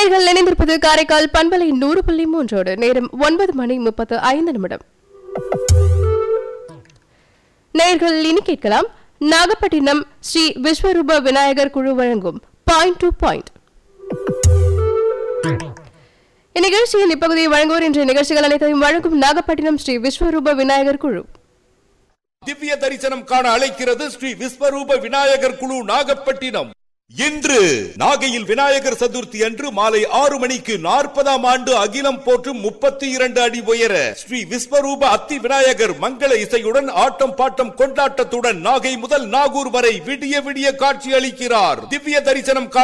நேர்கள் இணைந்திருப்பது காரைக்கால் பண்பலை நூறு புள்ளி மூன்றோடு நேரம் ஒன்பது மணி முப்பத்து ஐந்து நிமிடம் நேர்கள் இனி கேட்கலாம் நாகப்பட்டினம் ஸ்ரீ விஸ்வரூப விநாயகர் குழு வழங்கும் பாயிண்ட் டு பாயிண்ட் இந்நிகழ்ச்சியின் இப்பகுதியை வழங்குவோர் என்ற நிகழ்ச்சிகள் அனைத்தையும் வழங்கும் நாகப்பட்டினம் ஸ்ரீ விஸ்வரூப விநாயகர் குழு திவ்ய தரிசனம் காண அழைக்கிறது ஸ்ரீ விஸ்வரூப விநாயகர் குழு நாகப்பட்டினம் இன்று நாகையில் விநாயகர் சதுர்த்தி அன்று மாலை ஆறு மணிக்கு நாற்பதாம் ஆண்டு அகிலம் போற்றும் முப்பத்தி இரண்டு அடி உயர ஸ்ரீ விஸ்வரூப அத்தி விநாயகர் மங்கள இசையுடன் ஆட்டம் பாட்டம் கொண்டாட்டத்துடன் நாகை முதல் நாகூர் வரை விடிய விடிய காட்சி அளிக்கிறார் திவ்ய தரிசனம் காண